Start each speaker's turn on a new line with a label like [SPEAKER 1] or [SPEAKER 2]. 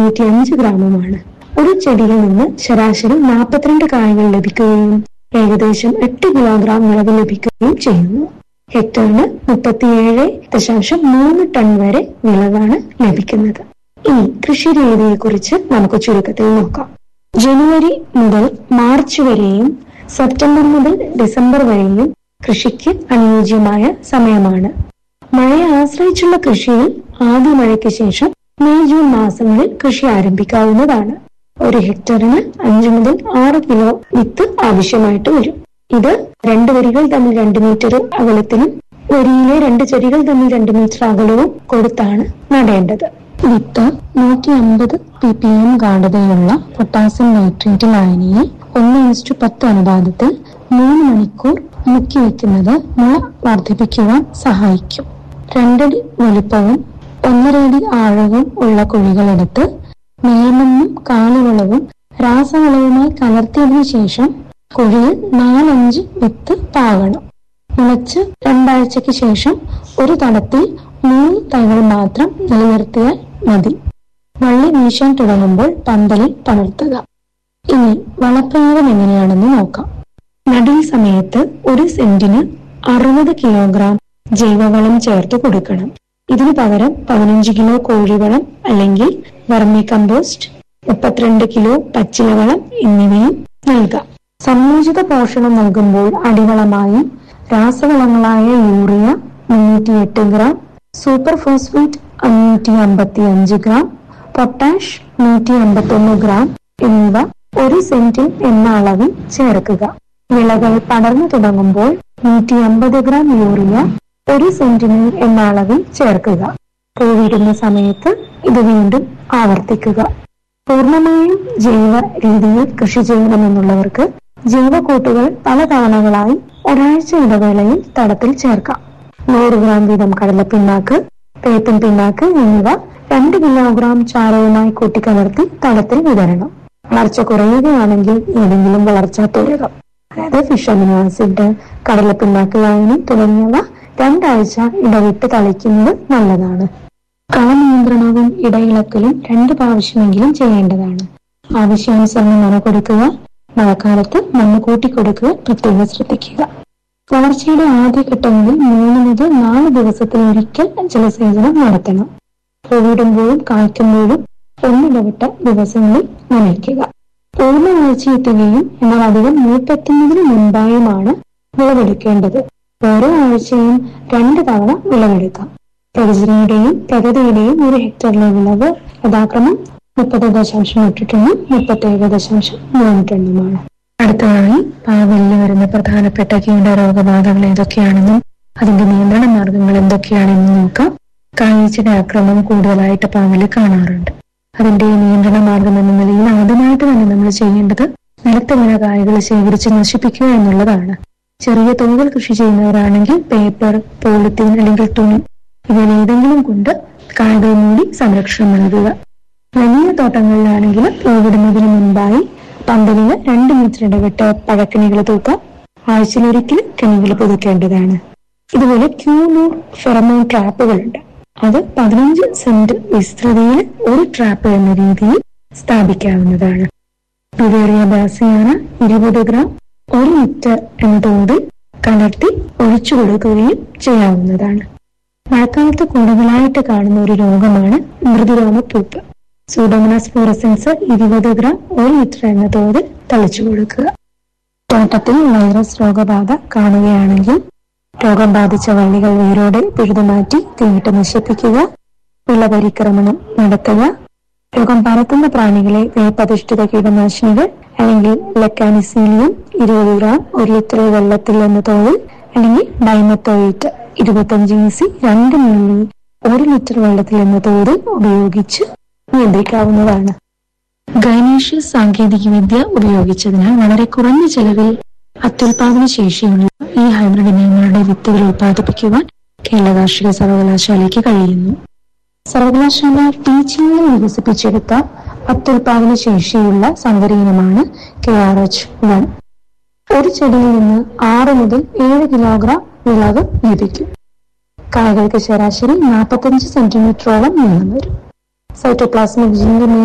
[SPEAKER 1] തൊണ്ണൂറ്റി അഞ്ച് ഗ്രാമുമാണ് ഒരു ചെടിയിൽ നിന്ന് ശരാശരി നാൽപ്പത്തിരണ്ട് കായകൾ ലഭിക്കുകയും ഏകദേശം എട്ട് കിലോഗ്രാം വിളവ് ലഭിക്കുകയും ചെയ്യുന്നു ഹെക്ടറിന് മുപ്പത്തിയേഴ് ദശാംശം മൂന്ന് ടൺ വരെ വിളവാണ് ലഭിക്കുന്നത് ഇനി കൃഷി രീതിയെ കുറിച്ച് നമുക്ക് ചുരുക്കത്തിൽ നോക്കാം ജനുവരി മുതൽ മാർച്ച് വരെയും സെപ്റ്റംബർ മുതൽ ഡിസംബർ വരെയും കൃഷിക്ക് അനുയോജ്യമായ സമയമാണ് മഴയെ ആശ്രയിച്ചുള്ള കൃഷിയിൽ ആദ്യ മഴയ്ക്ക് ശേഷം മെയ് ജൂൺ മാസങ്ങളിൽ കൃഷി ആരംഭിക്കാവുന്നതാണ് ഒരു ഹെക്ടറിന് അഞ്ചു മുതൽ ആറ് കിലോ വിത്ത് ആവശ്യമായിട്ട് വരും ഇത് രണ്ട് വരികൾ തമ്മിൽ രണ്ട് മീറ്റർ അകലത്തിലും വരിയിലെ രണ്ട് ചെടികൾ തമ്മിൽ രണ്ട് മീറ്റർ അകലവും കൊടുത്താണ് നടേണ്ടത് വിത്ത് നൂറ്റി അമ്പത് പി പി എം ഗാഠതയുള്ള പൊട്ടാസ്യം നൈട്രേറ്റ് ലായനിയിൽ ഒന്ന് ഇൻസ്റ്റു പത്ത് അനുപാതത്തിൽ മൂന്ന് മണിക്കൂർ മുക്കി വെക്കുന്നത് മുള വർദ്ധിപ്പിക്കുവാൻ സഹായിക്കും രണ്ടടി വലിപ്പവും ഒന്നരയടി ആഴവും ഉള്ള കുഴികളെടുത്ത് മേൽമണ്ണും കാലിവളവും രാസവളവുമായി കലർത്തിയതിനു ശേഷം കുഴിയിൽ നാലഞ്ച് വിത്ത് പാകണം മുളച്ച് രണ്ടാഴ്ചയ്ക്ക് ശേഷം ഒരു തടത്തിൽ മൂന്ന് തൈകൾ മാത്രം നിലനിർത്തിയാൽ മതി വള്ളി വീശാൻ തുടങ്ങുമ്പോൾ പന്തലിൽ പടർത്തുക ഇനി വളപ്രയോഗം എങ്ങനെയാണെന്ന് നോക്കാം നടീൽ സമയത്ത് ഒരു സെന്റിന് അറുപത് കിലോഗ്രാം ജൈവവളം ചേർത്ത് കൊടുക്കണം ഇതിനു പകരം പതിനഞ്ച് കിലോ കോഴിവളം അല്ലെങ്കിൽ വെർമി കമ്പോസ്റ്റ് മുപ്പത്തിരണ്ട് കിലോ പച്ചിലവളം എന്നിവയും നൽകാം സംയോജിത പോഷണം നൽകുമ്പോൾ അടിവളമായി രാസവളങ്ങളായ യൂറിയ മുന്നൂറ്റി എട്ട് ഗ്രാം സൂപ്പർ ഫോസ്ഫേറ്റ് അഞ്ഞൂറ്റി അമ്പത്തി അഞ്ച് ഗ്രാം പൊട്ടാഷ് നൂറ്റി അമ്പത്തി ഒന്ന് ഗ്രാം എന്നിവ ഒരു സെന്റിൽ എന്ന അളവിൽ ചേർക്കുക വിളകൾ പടർന്നു തുടങ്ങുമ്പോൾ നൂറ്റി അമ്പത് ഗ്രാം യൂറിയ ഒരു സെന്റിന് എന്ന അളവിൽ ചേർക്കുക പൂവിടുന്ന സമയത്ത് ഇത് വീണ്ടും ആവർത്തിക്കുക പൂർണ്ണമായും ജൈവ രീതിയിൽ കൃഷി ചെയ്യണമെന്നുള്ളവർക്ക് ജൈവക്കൂട്ടുകൾ പല തവണകളായി ഒരാഴ്ച ഇടവേളയിൽ തടത്തിൽ ചേർക്കാം നൂറ് ഗ്രാം വീതം കടലപ്പിണ്ണാക്ക് പേപ്പൻ പിണ്ണാക്ക് എന്നിവ രണ്ട് കിലോഗ്രാം ചാരവുമായി കൂട്ടിക്കലർത്തി തടത്തിൽ വിതരണം വളർച്ച കുറയുകയാണെങ്കിൽ ഏതെങ്കിലും വളർച്ചാ തുരകം അതായത് ഫിഷ് അമിനോ ആസിഡ് കടലപ്പിണ്ണാക്ക് ലായനി തുടങ്ങിയവ രണ്ടാഴ്ച ഇടവിട്ട് തളിക്കുന്നത് നല്ലതാണ് കളനിയന്ത്രണവും ഇടയിളക്കലും രണ്ട് പ്രാവശ്യമെങ്കിലും ചെയ്യേണ്ടതാണ് ആവശ്യാനുസരണം നന കൊടുക്കുക മഴക്കാലത്ത് മണ്ണ് കൂട്ടിക്കൊടുക്കുക പ്രത്യേകം ശ്രദ്ധിക്കുക വളർച്ചയുടെ ആദ്യഘട്ടങ്ങളിൽ മൂന്ന് മുതൽ നാല് ദിവസത്തിൽ ഒരിക്കൽ ജലസേചനം നടത്തണം പൂവിടുമ്പോഴും കായ്ക്കുമ്പോഴും ഒന്നിടവിട്ട ദിവസങ്ങളിൽ നനയ്ക്കുക പൂർണ്ണ വളർച്ച എത്തുകയും എന്നാൽ അധികം മൂപ്പെത്തുന്നതിന് മുൻപായുമാണ് വിളവെടുക്കേണ്ടത് ഓരോ ആഴ്ചയും രണ്ട് തവണ വിളവെടുക്കാം പ്രകൃതിയുടെയും പ്രകൃതിയുടെയും ഒരു ഹെക്ടറിലെ വിളവ് യഥാക്രമം മുപ്പത് ദശാംശം എട്ട് ടണ്ണും മുപ്പത്തേഴ് ദശാംശം മൂന്ന് ടണ്ണുമാണ് അടുത്തതായി പാവലിൽ വരുന്ന പ്രധാനപ്പെട്ട കീടരോഗബാധകൾ ഏതൊക്കെയാണെന്നും അതിന്റെ നിയന്ത്രണ മാർഗങ്ങൾ എന്തൊക്കെയാണെന്നും നോക്കാം കാഴ്ചയുടെ ആക്രമണം കൂടുതലായിട്ട് പാവല് കാണാറുണ്ട് അതിന്റെ നിയന്ത്രണ മാർഗം എന്ന നിലയിൽ ആദ്യമായിട്ട് തന്നെ നമ്മൾ ചെയ്യേണ്ടത് നിലത്ത് വീണ കായകൾ ശേഖരിച്ച് നശിപ്പിക്കുക എന്നുള്ളതാണ് ചെറിയ തോതിൽ കൃഷി ചെയ്യുന്നവരാണെങ്കിൽ പേപ്പർ പോളിത്തീൻ അല്ലെങ്കിൽ തുണി ഇവയിൽ ഏതെങ്കിലും കൊണ്ട് കായകൾ മൂടി സംരക്ഷണം നൽകുക വലിയ തോട്ടങ്ങളിലാണെങ്കിൽ പൂവിടുന്നതിന് മുൻപായി പന്തലിന് രണ്ട് മീറ്റർ ഇടവിട്ട് പഴക്കണികൾ തൂക്കാം ആഴ്ചയിലൊരിക്കൽ കണികൾ പുതുക്കേണ്ടതാണ് ഇതുപോലെ ക്യൂലൂർ ഫെറമോൺ ട്രാപ്പുകളുണ്ട് അത് പതിനഞ്ച് സെന്റ് വിസ്തൃതിയിൽ ഒരു ട്രാപ്പ് എന്ന രീതിയിൽ സ്ഥാപിക്കാവുന്നതാണ് പിവേറിയ ബാസിയാണ് ഇരുപത് ഗ്രാം ഒരു ലിറ്റർ എന്ന തോതിൽ കലർത്തി ഒഴിച്ചു കൊടുക്കുകയും ചെയ്യാവുന്നതാണ് മഴക്കാലത്ത് കൂടുതലായിട്ട് കാണുന്ന ഒരു രോഗമാണ് മൃദുരോമപ്പൂപ്പ് സൂഡോമോണാസ് ഫ്ലോറസൻസ് ഇരുപത് ഗ്രാം ഒരു ലിറ്റർ എന്ന തോതിൽ തളിച്ചു കൊടുക്കുക തോട്ടത്തിൽ വൈറസ് രോഗബാധ കാണുകയാണെങ്കിൽ രോഗം ബാധിച്ച വള്ളികൾ വേരോടെ പിഴുതുമാറ്റി തീയിട്ട് നശിപ്പിക്കുക വിളപരിക്രമണം നടത്തുക രോഗം പരത്തുന്ന പ്രാണികളെ വേപ്പധിഷ്ഠിത കീടനാശിനികൾ അല്ലെങ്കിൽ ലെക്കാനിസീലിയം ഇരുപത് ഗ്രാം ഒരു ലിറ്റർ വെള്ളത്തിൽ എന്ന തോതിൽ അല്ലെങ്കിൽ ഡൈമത്തോയിറ്റ് ഇരുപത്തഞ്ച് ഇ സി രണ്ട് മില്ലി ഒരു ലിറ്റർ വെള്ളത്തിൽ എന്ന തോതിൽ ഉപയോഗിച്ച് നിയന്ത്രിക്കാവുന്നതാണ് ഗൈനീഷ്യസ് സാങ്കേതിക വിദ്യ ഉപയോഗിച്ചതിനാൽ വളരെ കുറഞ്ഞ ചെലവിൽ അത്യുൽപാദന ശേഷിയുള്ള ഈ ഹൈബ്രിഡ് ഇനങ്ങളുടെ വിത്തുകൾ ഉത്പാദിപ്പിക്കുവാൻ കേരള കാർഷിക സർവകലാശാലയ്ക്ക് കഴിയുന്നു സർവകലാശാല ടീച്ചിങ്ങിൽ വികസിപ്പിച്ചെടുത്ത അത്യുൽപാദന ശേഷിയുള്ള സങ്കര ഇനമാണ് കെ ആർ എച്ച് വൺ ഒരു ചെടിയിൽ നിന്ന് ആറ് മുതൽ ഏഴ് കിലോഗ്രാം വിളവ് ലഭിക്കും കായകൾക്ക് ശരാശരി നാൽപ്പത്തഞ്ച് സെന്റിമീറ്ററോളം നീളം വരും സൈറ്റോപ്ലാസ്മിക് ജീനിന്റെ